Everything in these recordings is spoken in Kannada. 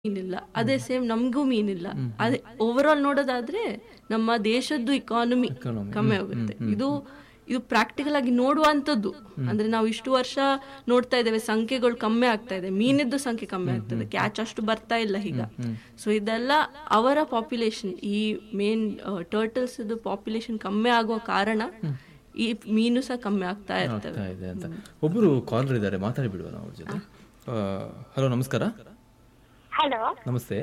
ಮೀನಿಲ್ಲ ಅದೇ ಸೇಮ್ ನಮಗೂ ಮೀನಿಲ್ಲ ಅದೇ ಓವರ್ ಆಲ್ ನೋಡೋದಾದ್ರೆ ನಮ್ಮ ದೇಶದ್ದು ಇಕಾನಮಿ ಕಮ್ಮಿ ಆಗುತ್ತೆ ಇದು ಇದು ಪ್ರಾಕ್ಟಿಕಲ್ ಆಗಿ ನೋಡುವಂಥದ್ದು ಅಂದ್ರೆ ನಾವು ಇಷ್ಟು ವರ್ಷ ನೋಡ್ತಾ ಇದ್ದೇವೆ ಸಂಖ್ಯೆಗಳು ಕಮ್ಮಿ ಆಗ್ತಾ ಇದೆ ಮೀನಿದ್ದು ಸಂಖ್ಯೆ ಕಮ್ಮಿ ಆಗ್ತದೆ ಕ್ಯಾಚ್ ಅಷ್ಟು ಬರ್ತಾ ಇಲ್ಲ ಈಗ ಸೊ ಇದೆಲ್ಲ ಅವರ ಪಾಪ್ಯುಲೇಷನ್ ಈ ಮೇನ್ ಟರ್ಟಲ್ಸ್ ಪಾಪ್ಯುಲೇಷನ್ ಕಮ್ಮಿ ಆಗುವ ಕಾರಣ ಈ ಮೀನು ಸಹ ಕಮ್ಮಿ ಆಗ್ತಾ ಇರ್ತವೆ ಆಗ್ತಾ ಇದೆ ಅಂತ ಒಬ್ಬರು ಕಾಲರ್ ಇದ್ದಾರೆ ಮಾತಾಡಿ ಬಿಡುವ ನಾವು ಅವ್ರ ಜೊತೆ ಹಲೋ ನಮಸ್ಕಾರ ಹಲೋ ನಮಸ್ತೆ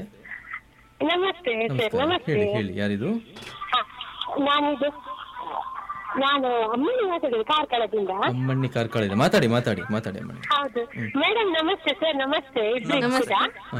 ನಮಸ್ತೆ ಸರ್ ನಮಸ್ಕಾರ ನಮಸ್ತೆ ಹೇಳಿ ಹೇಳಿ ಯಾರಿದು ಹ, ನಾನಿದು ನಾನು ಅಮ್ಮನಿ ಮಾತಾಡುದು ಕಾರ್ಕಳದಿಂದ ಅಮ್ಮಣ್ಣಿ ಕಾರ್ಕಳ ಮಾತಾಡಿ ಮಾತಾಡಿ ಮಾತಾಡಿ ಅಮ್ಮಣ್ಣಿ ಹೌದು ಮೇಡಮ್ ನಮಸ್ತೆ ಸರ್ ನಮಸ್ತೆ ಇಬ್ಬರಿಗೂ ಕೂಡ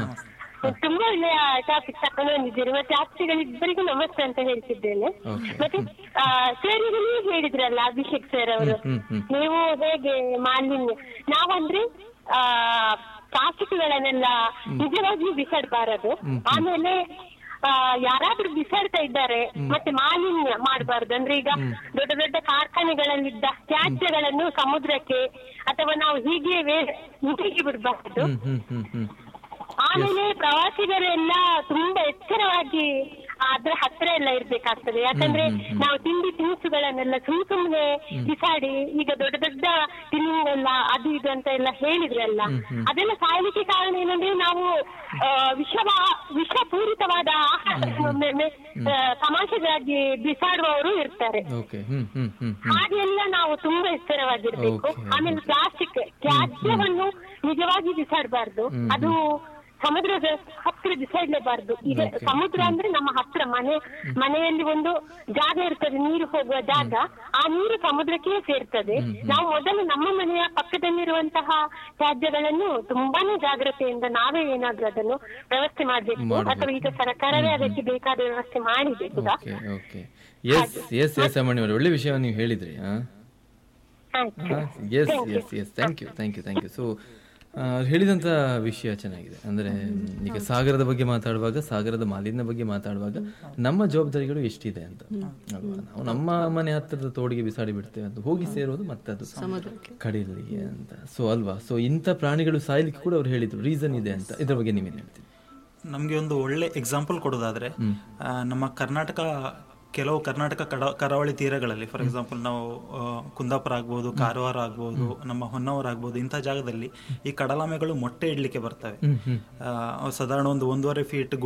ತುಂಬಾ ಒಳ್ಳೆಯ ಟಾಪಿಕ್ ತಕೊಂಡು ಬಂದಿದ್ದೀರಿ ಮತ್ತೆ ಆಪ್ತಿಗಳಿಬ್ಬರಿಗೂ ನಮಸ್ತೆ ಅಂತ ಹೇಳ್ತಿದ್ದೇನೆ Okay. ಮತ್ತೆ ಸರ್ ಈಗ ನೀವು ಹೇಳಿದ್ರಲ್ಲ ಅಭಿಷೇಕ್ ಸರ್ ಅವರು ಹ್ಮ್, ಹ್ಮ್. ನೀವು ಹೇಗೆ ಮಾಲಿನ್ಯ ನಾವಂದ್ರೆ ಆ ಪ್ಲಾಸ್ಟಿಕ್ಗಳನ್ನೆಲ್ಲ ನಿಜವಾಗಿಯೂ ಬಿಸಾಡಬಾರದು ಆಮೇಲೆ ಆ, ಯಾರಾದ್ರೂ ಬಿಸಾಡ್ತಾ ಇದ್ದಾರೆ ಮತ್ತೆ ಮಾಲಿನ್ಯ ಮಾಡಬಾರ್ದು ಅಂದ್ರೆ ಈಗ ದೊಡ್ಡ ದೊಡ್ಡ ಕಾರ್ಖಾನೆಗಳಲ್ಲಿದ್ದ ತ್ಯಾಜ್ಯಗಳನ್ನು ಸಮುದ್ರಕ್ಕೆ ಅಥವಾ ನಾವು ಹೀಗೆ ವೇ- ನೀರಿಗೆ ಬಿಡಬಾರ್ದು ಹ್ಮ್ ಹ್ಮ್ ಹ್ಮ್ ಹ್ಮ್ ಆಮೇಲೆ ಪ್ರವಾಸಿಗರೆಲ್ಲ ತುಂಬಾ ಎಚ್ಚರವಾಗಿ ಅದ್ರ ಹತ್ರ ಎಲ್ಲ ಇರ್ಬೇಕಾಗ್ತದೆ ಯಾಕಂದ್ರೆ ನಾವು ತಿಂಡಿ ತಿನಿಸುಗಳನ್ನೆಲ್ಲ ಸುಮ್ ಸುಮ್ನೆ ಬಿಸಾಡಿ ಈಗ ದೊಡ್ಡ ದೊಡ್ಡ ತಿನ್ನುವೆಲ್ಲ ಅದು ಇದು ಅಂತ ಎಲ್ಲ ಹೇಳಿದ್ರಲ್ಲ ಅದೆಲ್ಲ ಸಾಯಲಿಕ್ಕೆ ಕಾರಣ ಏನಂದ್ರೆ ನಾವು ಆ, ವಿಷವ ವಿಷಪೂರಿತವಾದ ಆಹಾರವನ್ನು ಆ, ತಮಾಷೆಗಾಗಿ ಬಿಸಾಡುವವರು ಇರ್ತಾರೆ ಓಕೆ ಹ್ಮ್ ಹ್ಮ್ ಹ್ಮ್ ಹ್ಮ್ ಹಾಗೆಲ್ಲ ನಾವು ತುಂಬಾ ಎಚ್ಚರವಾಗಿರ್ಬೇಕು Okay. ಆಮೇಲೆ ಪ್ಲಾಸ್ಟಿಕ್ ತ್ಯಾಜ್ಯವನ್ನು ನಿಜವಾಗಿ ಬಿಸಾಡಬಾರ್ದು ಅದು ಸಮುದ್ರದ ಹತ್ರ ಬಿಸಾಡಲೇಬಾರ್ದು ಈಗ ಸಮುದ್ರ ಅಂದ್ರೆ ನಮ್ಮ ಹತ್ರ ಮನೆ ಮನೆಯಲ್ಲಿ ಒಂದು ಜಾಗ ಇರ್ತದೆ ನೀರು ಹೋಗುವ ಜಾಗ ಆ ನೀರು ಸಮುದ್ರಕ್ಕೆ ಸೇರ್ತದೆ ನಾವು ಮೊದಲು ನಮ್ಮ ಮನೆಯ ಪಕ್ಕದಲ್ಲಿರುವಂತಹ ತ್ಯಾಜ್ಯಗಳನ್ನು ತುಂಬಾನೇ ಜಾಗ್ರತೆಯಿಂದ ನಾವೇ ಏನಾದ್ರೂ ಅದನ್ನು ವ್ಯವಸ್ಥೆ ಮಾಡ್ಬೇಕು ಅಥವಾ ಈಗ ಸರ್ಕಾರವೇ ಅದಕ್ಕೆ ಬೇಕಾದ ವ್ಯವಸ್ಥೆ ಮಾಡಿದೆ ಕೂಡ okay okay yes yes yes Ammanni ಅವರೇ ಒಳ್ಳೆ ವಿಷಯವನ್ನು ನೀವು ಹೇಳಿದ್ರಿ ಹಾ ಆಯ್ತು yes yes yes thank you thank you thank you so ಹೇಳಿದಂಥ ವಿಷಯ ಚೆನ್ನಾಗಿದೆ ಅಂದರೆ ಈಗ ಸಾಗರದ ಬಗ್ಗೆ ಮಾತಾಡುವಾಗ ಸಾಗರದ ಮಾಲಿನ್ಯ ಬಗ್ಗೆ ಮಾತಾಡುವಾಗ ನಮ್ಮ ಜವಾಬ್ದಾರಿಗಳು ಎಷ್ಟಿದೆ ಅಂತ ಅಲ್ವಾ ನಾವು ನಮ್ಮ ಮನೆ ಹತ್ತಿರದ ತೋಡಿಗೆ ಬಿಸಾಡಿ ಬಿಡ್ತೇವೆ ಅಂತ ಹೋಗಿ ಸೇರೋದು ಮತ್ತೆ ಅದು ಕಡಿಲಿಗೆ ಅಂತ ಸೊ ಅಲ್ವಾ ಸೊ ಇಂಥ ಪ್ರಾಣಿಗಳು ಸಾಯ್ಲಿಕ್ಕೆ ಕೂಡ ಅವ್ರು ಹೇಳಿದ್ರು ರೀಸನ್ ಇದೆ ಅಂತ ಇದ್ರ ಬಗ್ಗೆ ನೀವೇನು ಹೇಳ್ತೀರಿ ನಮಗೆ ಒಂದು ಒಳ್ಳೆ ಎಕ್ಸಾಂಪಲ್ ಕೊಡೋದಾದ್ರೆ ಆ, ನಮ್ಮ ಕರ್ನಾಟಕ ಕೆಲವು ಕರ್ನಾಟಕ ಕಡ ಕರಾವಳಿ ತೀರಗಳಲ್ಲಿ ಫಾರ್ ಎಕ್ಸಾಂಪಲ್ ನಾವು ಆ, ಕುಂದಾಪುರ ಆಗ್ಬೋದು ಕಾರವಾರ ಆಗ್ಬೋದು ನಮ್ಮ ಹೊನ್ನಾವರ ಆಗ್ಬೋದು ಇಂಥ ಜಾಗದಲ್ಲಿ ಈ ಕಡಲಾಮೆಗಳು ಮೊಟ್ಟೆ ಇಡ್ಲಿಕ್ಕೆ ಬರ್ತವೆ ಆ, ಅವು ಸಾಧಾರಣ ಒಂದು ಒಂದೂವರೆ ಫೀಟ್